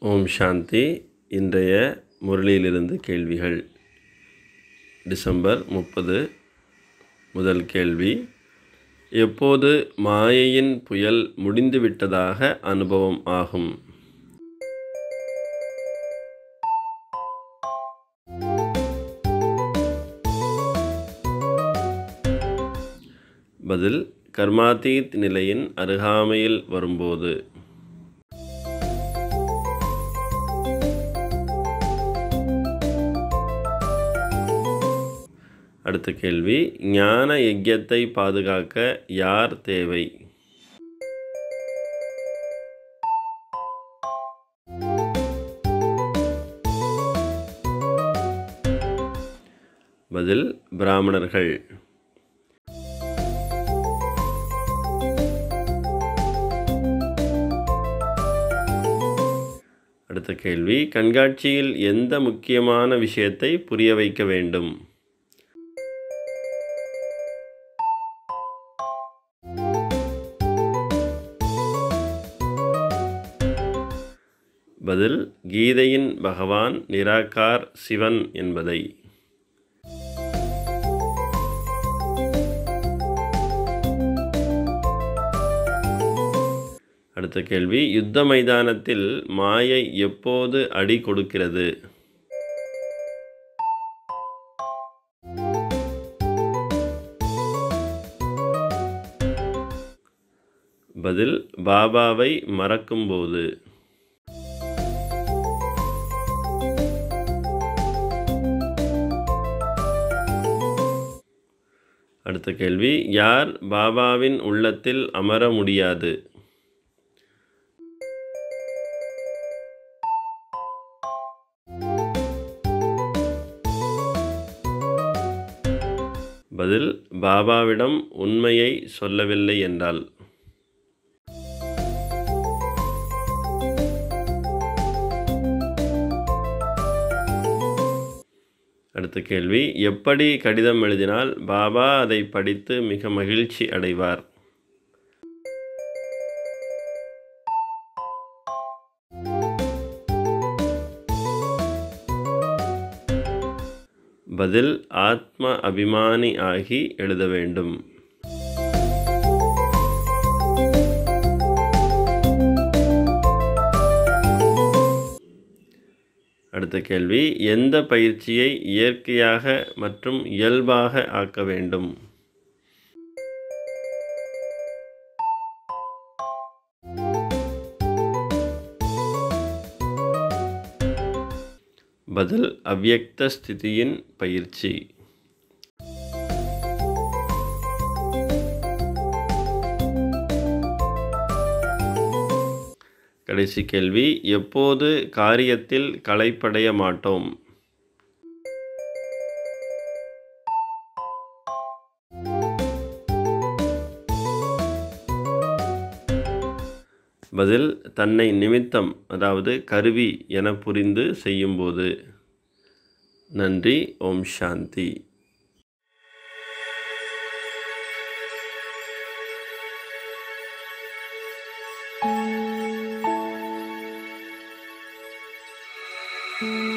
ஓம் சாந்தி இன்றைய முரளியிலிருந்து கேள்விகள் டிசம்பர் முப்பது முதல் கேள்வி எப்போது மாயையின் புயல் முடிந்துவிட்டதாக அனுபவம் ஆகும் பதில் கர்மாதீத் நிலையின் அருகாமையில் வரும்போது அடுத்த கேள்வி ஞான யஜ்யத்தை பாதுகாக்க யார் தேவை பதில் பிராமணர்கள் அடுத்த கேள்வி கண்காட்சியில் எந்த முக்கியமான விஷயத்தை புரிய வைக்க வேண்டும் பதில் கீதையின் பகவான் நிராகார் சிவன் என்பதை அடுத்த கேள்வி யுத்த மைதானத்தில் மாயை எப்போது அடி கொடுக்கிறது பதில் பாபாவை மறக்கும்போது அடுத்த கேள்வி யார் பாபாவின் உள்ளத்தில் அமர முடியாது பதில் பாபாவிடம் உண்மையை சொல்லவில்லை என்றால் அடுத்த கேள்வி எப்படி கடிதம் எழுதினால் பாபா அதை படித்து மிக மகிழ்ச்சி அடைவார் பதில் ஆத்ம அபிமானி ஆகி எழுத வேண்டும் அடுத்த கேள்வி எந்த பயிற்சியை இயற்கையாக மற்றும் இயல்பாக ஆக்க வேண்டும் பதில் அவ்யக்த ஸ்திதியின் பயிற்சி கடைசி கேள்வி எப்போது காரியத்தில் களைப்படைய மாட்டோம் பதில் தன்னை நிமித்தம் அதாவது கருவி என புரிந்து செய்யும்போது நன்றி ஓம் சாந்தி thank you